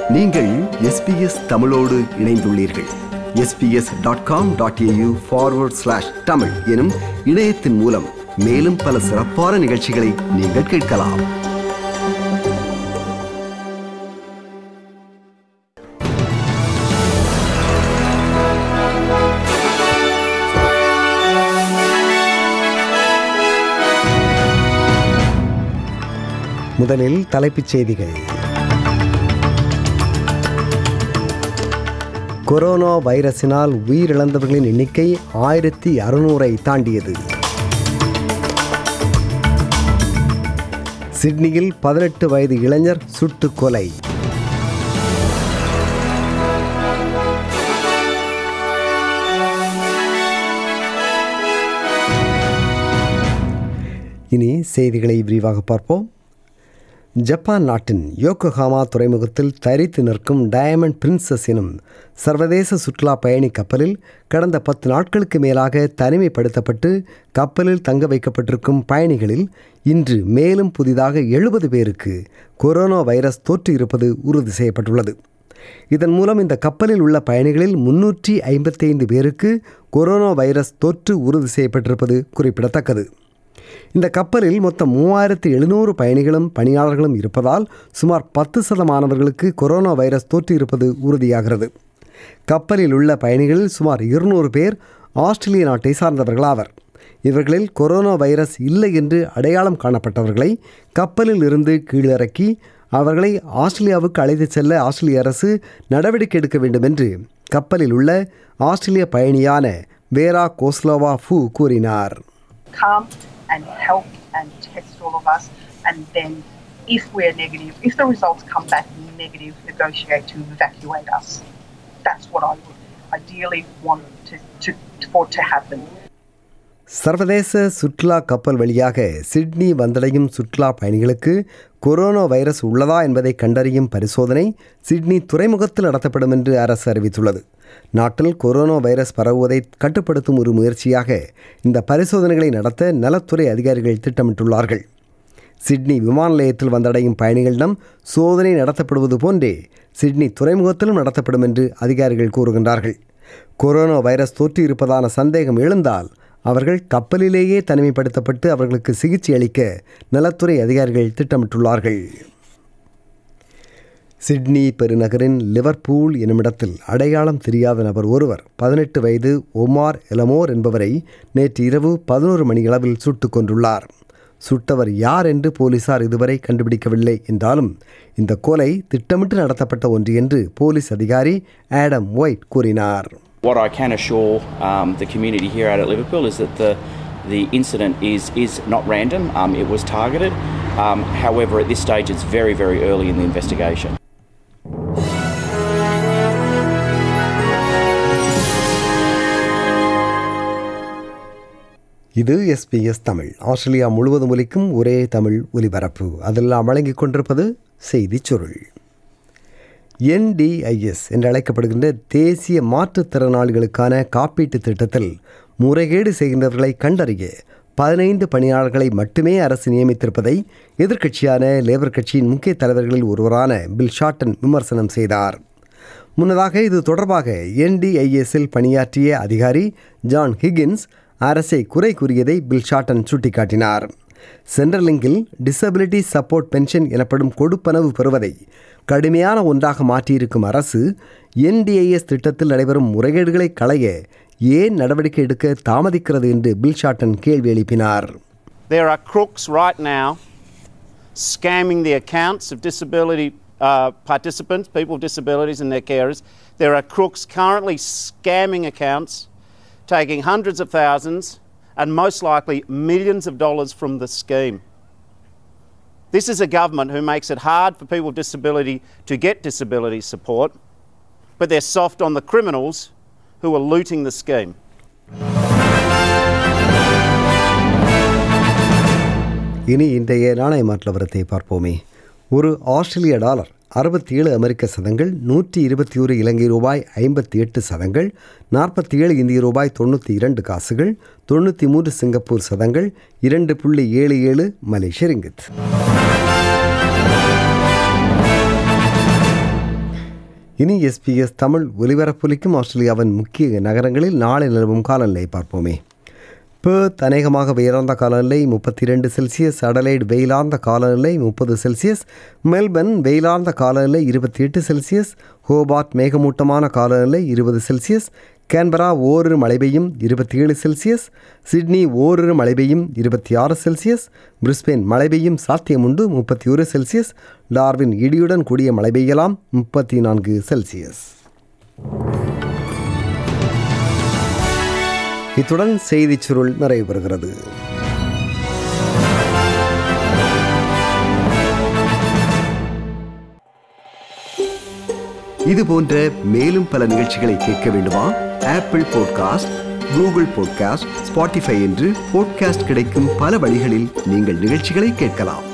நீங்கள் எஸ்பிஎஸ் தமிழோடு இணைந்துள்ளீர்கள் SBS dot com dot AU forward slash Tamil எனும் இணையத்தின் மூலம் மேலும் பல சிறப்பான நிகழ்ச்சிகளை நீங்கள் கேட்கலாம் முதலில் தலைப்புச் செய்திகள் கொரோனா வைரஸினால் உயிரிழந்தவர்களின் எண்ணிக்கை ஆயிரத்தி அறுநூறை தாண்டியது சிட்னியில் பதினெட்டு வயது இளைஞர் சுட்டுக் கொலை இனி செய்திகளை விரிவாக பார்ப்போம் ஜப்பான் நாட்டின் யோக்கோஹாமா துறைமுகத்தில் தரித்து நிற்கும் டயமண்ட் பிரின்சஸ் எனும் சர்வதேச சுற்றுலா பயணி கப்பலில் கடந்த பத்து நாட்களுக்கு மேலாக தனிமைப்படுத்தப்பட்டு கப்பலில் தங்க வைக்கப்பட்டிருக்கும் பயணிகளில் இன்று மேலும் புதிதாக எழுபது பேருக்கு கொரோனா வைரஸ் தொற்று இருப்பது உறுதி செய்யப்பட்டுள்ளது இதன் மூலம் இந்த கப்பலில் உள்ள பயணிகளில் முன்னூற்றி ஐம்பத்தைந்து பேருக்கு கொரோனா வைரஸ் தொற்று உறுதி செய்யப்பட்டிருப்பது குறிப்பிடத்தக்கது இந்த கப்பலில் மொத்தம் மூவாயிரத்து எழுநூறு பயணிகளும் பணியாளர்களும் இருப்பதால் சுமார் பத்து சதமானவர்களுக்கு கொரோனா வைரஸ் தொற்று இருப்பது உறுதியாகிறது கப்பலில் உள்ள பயணிகளில் சுமார் இருநூறு பேர் ஆஸ்திரேலிய நாட்டை சார்ந்தவர்களாவர் இவர்களில் கொரோனா வைரஸ் இல்லை என்று அடையாளம் காணப்பட்டவர்களை கப்பலில் இருந்து கீழிறக்கி அவர்களை ஆஸ்திரேலியாவுக்கு அழைத்துச் செல்ல ஆஸ்திரேலிய அரசு நடவடிக்கை எடுக்க வேண்டும் என்று கப்பலில் உள்ள ஆஸ்திரேலிய பயணியான வேரா கோஸ்லோவா ஃபூ கூறினார் come and help and test all of us, and then if we're negative, if the results come back negative, negotiate to evacuate us. That's what I would ideally want to, to for to happen. சர்வதேச சுற்றுலா கப்பல் வழியாக Sydney வந்தடையும் சுற்றுலா பயணிகளுக்கு corona virus உள்ளதா என்பதை கண்டறியும் பரிசோதனை சிட்னி துறைமுகத்தில் நடத்தப்படும் என்று அரசு அறிவித்துள்ளது நாட்டில் கொரோனா வைரஸ் பரவுவதை கட்டுப்படுத்தும் ஒரு முயற்சியாக இந்த பரிசோதனைகளை நடத்த நலத்துறை அதிகாரிகள் திட்டமிட்டுள்ளார்கள் சிட்னி விமான நிலையத்தில் வந்தடையும் பயணிகளிடம் சோதனை நடத்தப்படுவது போன்றே சிட்னி துறைமுகத்திலும் நடத்தப்படும் என்று அதிகாரிகள் கூறுகின்றார்கள் கொரோனா வைரஸ் தொற்று இருப்பதான சந்தேகம் எழுந்தால் அவர்கள் கப்பலிலேயே தனிமைப்படுத்தப்பட்டு அவர்களுக்கு சிகிச்சை அளிக்க நலத்துறை அதிகாரிகள் திட்டமிட்டுள்ளார்கள் சிட்னி பெருநகரின் லிவர்பூல் என்னுமிடத்தில் அடையாளம் தெரியாத நபர் ஒருவர் பதினெட்டு வயது ஒமார் எலமோர் என்பவரை நேற்று இரவு பதினோரு மணியளவில் சுட்டுக் கொண்டுள்ளார் சுட்டவர் யார் என்று போலீசார் இதுவரை கண்டுபிடிக்கவில்லை என்றாலும் இந்த கொலை திட்டமிட்டு நடத்தப்பட்ட ஒன்று என்று போலீஸ் அதிகாரி ஆடம் ஒயிட் கூறினார் What I can assure um, the community here out at Liverpool is that the the incident is is not random. Um, it was targeted. Um, however, at this stage, it's very very early in the investigation. இது SBS Tamil Australia முழுவதும் ஒலிக்கும் ஒரே தமிழ் ஒலிபரப்பு அதெல்லாம் வழங்கிக் கொண்டிருப்பது செய்திச் சுருள் என்டிஐஎஸ் என்று அழைக்கப்படுகின்ற தேசிய மாற்றுத்திறனாளிகளுக்கான காப்பீட்டுத் திட்டத்தில் முறைகேடு செய்கின்றவர்களை கண்டறிய பதினைந்து பணியாளர்களை மட்டுமே அரசு நியமித்திருப்பதை எதிர்க்கட்சியான லேபர் கட்சியின் முக்கிய தலைவர்களில் ஒருவரான பில் ஷார்டன் விமர்சனம் செய்தார் முன்னதாக இது தொடர்பாக என்டிஐஎஸ்ஸில் பணியாற்றிய அதிகாரி ஜான் ஹிகின்ஸ் அரசை குறை கூறியதை பில் ஷார்டன் சுட்டிக்காட்டினார் சென்ட்ரலிங்கில் டிசபிலிட்டி சப்போர்ட் பென்ஷன் எனப்படும் கொடுப்பனவு பெறுவதை கடுமையான ஒன்றாக மாற்றியிருக்கும் அரசு என்டிஐஎஸ் திட்டத்தில் நடைபெறும் முறைகேடுகளை களைய ஏன் நடவடிக்கை எடுக்க தாமதிக்கிறது என்று பில் ஷார்டன் கேள்வி எழுப்பினார் There are crooks right now scamming the accounts of disability uh, participants, people with disabilities and their carers. There are crooks currently scamming accounts, taking hundreds of thousands and most likely millions of dollars from the scheme. This is a government who makes it hard for people with disability to get disability support, but they're soft on the criminals who are looting the scheme. இனி இன்றைய நாணய மாற்ற வரத்தை பார்ப்போமே ஒரு ஆஸ்திரேலிய dollar அறுபத்தி ஏழு அமெரிக்க சதங்கள் நூற்றி இருபத்தி ஒரு இலங்கை ரூபாய் ஐம்பத்தி எட்டு சதங்கள் நாற்பத்தி ஏழு இந்திய ரூபாய் தொண்ணூற்றி இரண்டு காசுகள் தொண்ணூற்றி மூன்று சிங்கப்பூர் சதங்கள் இரண்டு புள்ளி ஏழு ஏழு மலேசிய ரிங்கித் இனி எஸ்பிஎஸ் தமிழ் ஒலிபரப்பொலிக்கும் ஆஸ்திரேலியாவின் முக்கிய நகரங்களில் நாளை நிலவும் காலநிலை பார்ப்போமே பேர்த் அநேகமாக உயர்ந்த காலநிலை முப்பத்தி இரண்டு செல்சியஸ் அடலைட் வெயிலார்ந்த காலநிலை முப்பது செல்சியஸ் மெல்பர்ன் வெயிலார்ந்த காலநிலை இருபத்தி எட்டு செல்சியஸ் ஹோபார்ட் மேகமூட்டமான காலநிலை இருபது செல்சியஸ் கேன்பரா ஓரிரு மழை பெய்யும் இருபத்தி ஏழு செல்சியஸ் சிட்னி ஓரிரு மழை பெய்யும் இருபத்தி ஆறு செல்சியஸ் பிரிஸ்பெயின் மழை பெய்யும் சாத்தியமுண்டு முப்பத்தி ஒரு செல்சியஸ் டார்வின் இடியுடன் கூடிய மழை பெய்யலாம் முப்பத்தி நான்கு செல்சியஸ் இத்துடன் செய்திச் சுருள் நிறைவு பெறுகிறது இது போன்ற மேலும் பல நிகழ்ச்சிகளை கேட்க வேண்டுமா Apple podcast Google podcast Spotify என்று பாட்காஸ்ட் கிடைக்கும் பல வழிகளில் நீங்கள் நிகழ்ச்சிகளை கேட்கலாம்